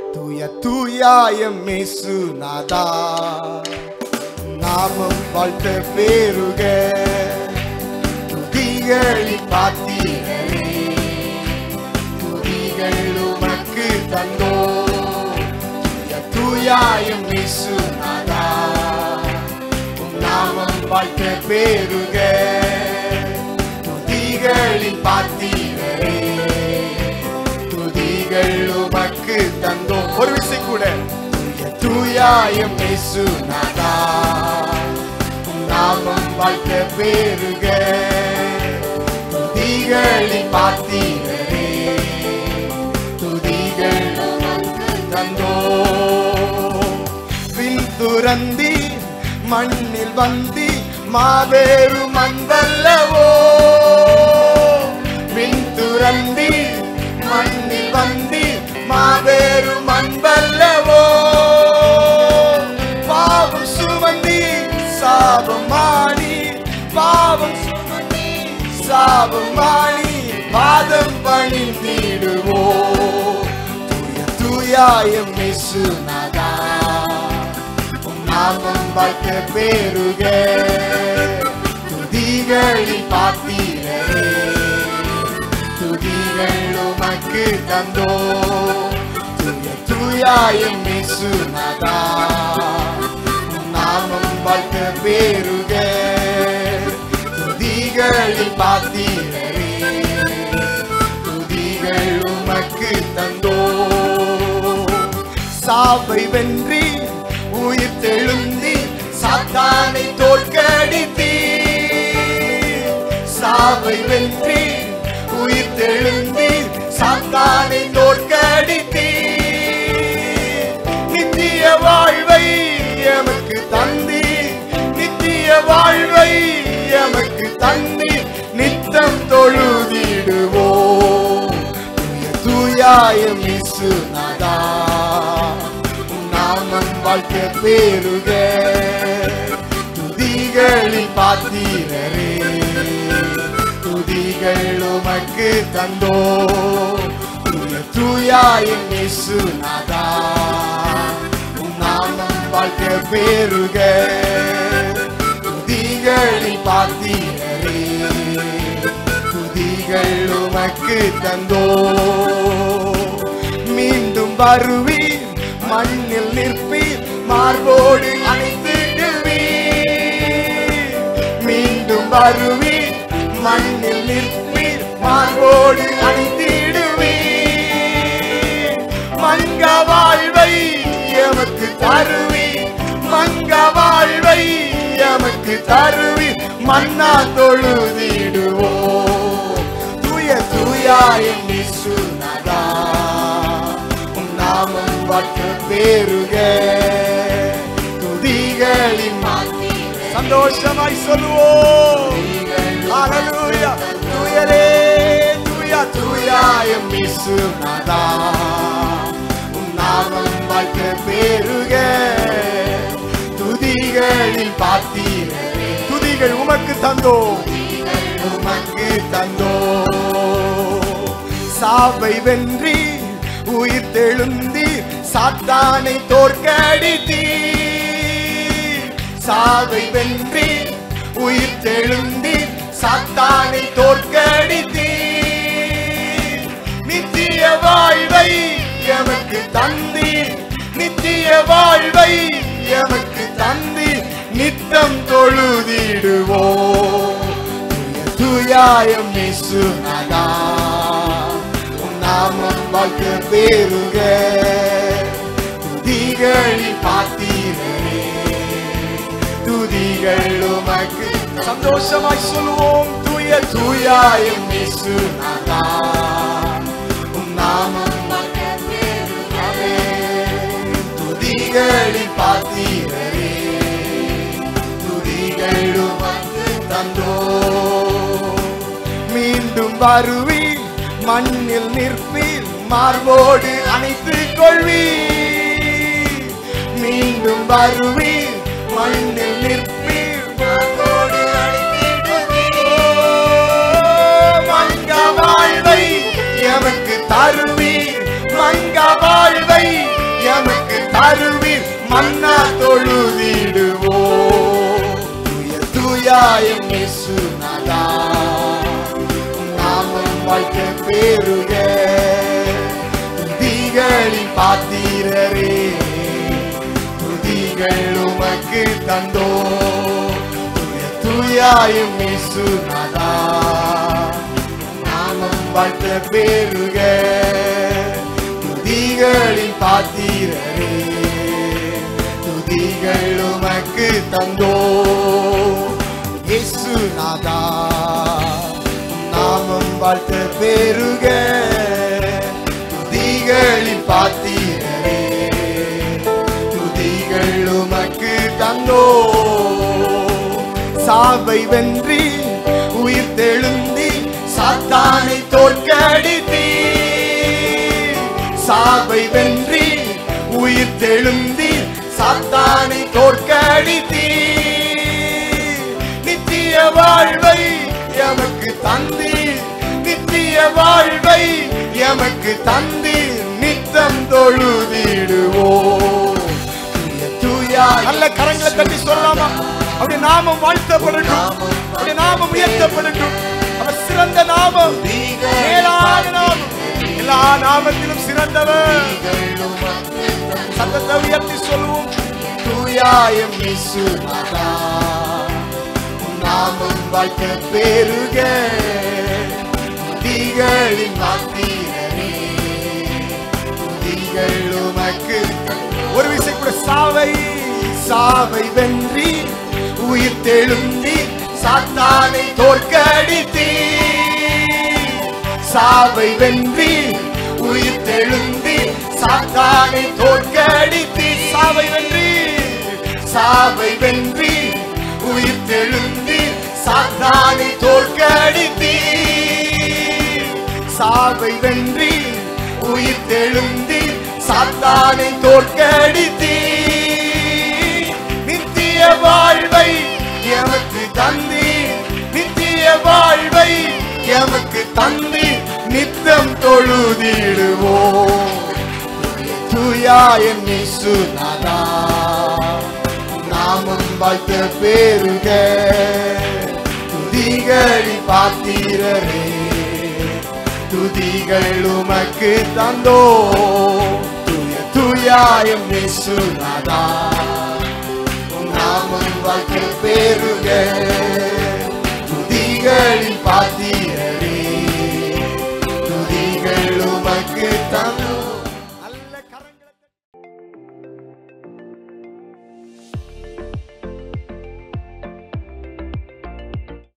தூய தூயாயம் மேசுநாதா நாமம் வாழ்த்த பேருக துதிகளில் பார்த்தீர்களே துதிகள் உமக்கு தந்தோ தூய தூயாயம் மேசுநாதா உம் நாமம் வாழ்த்த பேருக துதிகளில் பார்த்தீர்களே துதிகள் உமக்கு தந்தோம் ஒரு விசை கூட தூய தூயாயம் பேசுநாதா உம் நாமம் வாழ்க்க பேருக துதிகளில் பார்த்தீரே துதிகள் உமக்கு தந்தோம் பின் துறந்தி மண்ணில் வந்தி மாபெரும் அன்பல்லவோ பின் துறந்தி மண்ணில் வந்தி மாபெரும் அன்பல்லவோ பாவம் சுமந்தி சாபம் மாறி பாவம் சுமந்தி சாபம் மாறி பாதம் பணிந்திடுவோ தூய தூயாயம் மேசுநாதா உம் நாமம் வாழ்க்க பேருக துதிகளில் பார்த்தீரே துதிகள் உமக்கு தந்தோ தூய தூயாயம் மேசுநாதா உம் நாமம் வாழ்க்க பேருக துதிகளில் பார்த்தீரே துதிகள் உமக்கு தந்தோ சாவை வென்றி உயிர் தெழுந்தி சாத்தானை தோற்கடித்தீ சாவை வென்றி உயிர் தெழுந்தி சாத்தானை தோற்கடித்தீ நித்திய வாழ்வை எமக்கு தந்தி நித்திய வாழ்வை எமக்கு தந்தி நித்தம் தொழுதிடுவோ தூய தூயாயம் இசுநாதா உம் நாமம் வாழ்க்க பேருக துதிகளில் பார்த்தீரே துதிகள் உமக்கு தந்தோ தூய தூயாயம் இசுநாதா உம் நாமம் வாழ்க்க பேருக துதிகளில் பார்த்தீரே துதிகள் உமக்கு தந்தோ மீண்டும் வருவீர் மண்ணில் நிற்பீர் மார்போடு அணைத்திடுவீர் மீண்டும் வருவீர் மண்ணில் நிற்பீர் மார்போடு அணைத்திடுவீர் மங்க வாழ்வை எமக்கு தருவீர் மங்க வாழ்வை எமக்கு தருவீர் மன்னா தொழுதிடுவோ தூய தூயாயம் இசுநாதா உம் நாமம் வாக்கு பேருக துதிகளின் சந்தோஷமாய் சொல்லுவோம் ஹalleluya தூயரே தூயா தூயாயம் இசுநாதா உம் நாமம் வாக்கு பேருக துதிகளில் பார்த்தீரே துதிகள் உமக்கு தந்தோ உமக்கு தந்தோ சாவை வென்றி உயிர் தெழுந்தி சாத்தானை தோற்கடித்தீ சாவை வென்றி உயிர் தெழுந்தி சாத்தானை தோற்கடித்தீ நித்திய வாழ்வை எமக்கு தந்தி நித்திய வாழ்வை எமக்கு தந்தி நித்தம் தொழுதிடுவோ தூய தூயாயம் இசுநாதா உம் நாமம் வாழ்க்க பேருக துதிகளில் பார்த்தீரே துதிகள் உமக்கு சந்தோஷமாய் சொல்லுவோம் தூய தூயாயம் இசுநாதா உம் நாமம் வாழ்க்க பேருகவே துதிகளில் பார்த்தீரே துதிகள் உமக்கு தந்தோ மீண்டும் வருவீர் மண்ணில் நிற்பீர் மார்போடு அணைத்துக் கொள்வீர் மீண்டும் வருவீர் மண்ணில் நிற்பீர் மார்போடு அணைத்திடுவீர் மங்க வாழ்வை எமக்கு தருவீர் மங்க வாழ்வை வாழ்க்கை பெருக துதிகளின் பாத்திரரே துதிகள் உமக்கு தந்தோ தூய தூயாயும் இசுநாதா நாமம் வாழ்த்த பெருக துதிகளின் பாத்திரரே துதிகள் உமக்கு தந்தோ இயேசுநாதா நாமம் வாழ்த்த பெருக துதிகளின் பாத்திரரே துதிகள் உமக்கு தந்தோ சாவை வென்றி உயிர் தெழுந்தி சாத்தானை தோற்கடித்தீ சாவை வென்றி உயிர் தெழுந்தி சாத்தானை தோற்கடித்தீ நித்திய வாழ்வை எமக்கு தந்தி நித்திய வாழ்வை எமக்கு தந்தி நித்தம் தொழுதிடுவோ தூயா நல்ல கரங்களை தட்டி சொல்லலாமா அப்படி நாமம் வாழ்த்தப்படட்டும் அப்படி நாமம் உயர்த்தப்படட்டும் அவர் சிறந்த நாமம் மேலான நாமம் எல்லா நாமத்திலும் சிறந்தவர் சத்தத்தை உயர்த்தி சொல்லுவோம் தூயாயம் இசுநாதா உன் நாமம் வாழ்க்க பெருக துதிகளின் மாத்திரரே துதிகள் உமக்கு ஒரு விசை கூட சாவை சாவை வென்றி உயிர் தெழுந்தி சாத்தானை தோற்கடித்தீ சாவை வென்றி உயிர் தெழுந்தி சாத்தானை தோற்கடித்தீ சாவை வென்றி சாவை வென்றி உயிர் தெழுந்தி சாத்தானை தோற்கடித்தீ சாவை வென்றி உயிர் தெழுந்தி சாத்தானை தோற்கடித்தீ நித்திய வாழ்வை எமக்கு தந்தி நித்திய வாழ்வை எமக்கு தந்தி நித்தம் தொழுதிடுவோம் தூயா என் சுனாதா நாமம் வாழ்த்த பெருக துதிகளி பாத்திரரே துதிகள் உமக்கு தந்தோ தூய தூயாயம் சுனாதா நாமம் வாழ்க்கை பெருக துதிகளின் பாத்திர